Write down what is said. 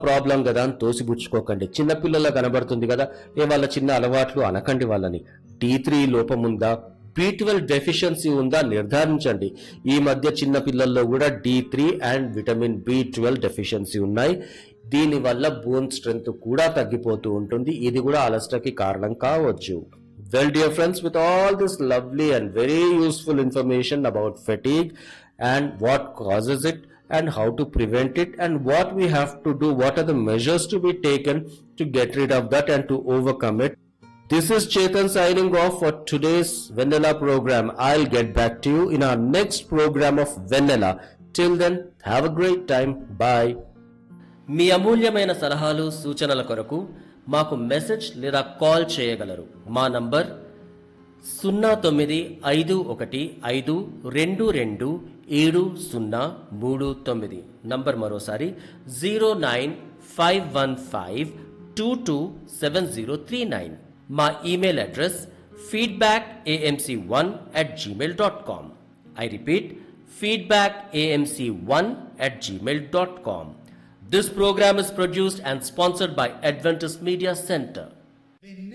Problem కదా అని తోసిపుచ్చుకోకండి చిన్నపిల్లల కనబడుతుంది కదా ఏ వాళ్ళ చిన్న అలవాట్లు అనకండి వాళ్ళని టీ త్రీ లోపం ఉందా బి ట్వెల్వ్ డెఫిషియన్సీ ఉందా నిర్ధారించండి ఈ మధ్య చిన్న పిల్లల్లో కూడా D three and vitamin B twelve deficiency ఉన్నాయి దీని వల్ల బోన్ స్ట్రెంగ్త్ కూడా తగ్గిపోతూ ఉంటుంది ఇది కూడా అలస్టకి కారణం కావచ్చు well dear friends with all this lovely and very useful information about fatigue and what causes it and how to prevent it and what we have to do what are the measures to be taken to get rid of that and to overcome it this is chetan signing off for today's vanilla program i'll get back to you in our next program of vanilla till then have a great time bye మీ అమూల్యమైన సలహాలు సూచనల కొరకు మాకు message లేదా call చేయగలరు మా number సున్నా తొమ్మిది ఐదు ఒకటి ఐదు రెండు రెండు ఏడు సున్నా మూడు తొమ్మిది నంబర్ మరోసారి zero nine five one five two two seven zero three nine మా email address feedback AMC one at Gmail dot com I repeat feedback amc1 at gmail.com. This program is produced and sponsored by Adventist Media Center.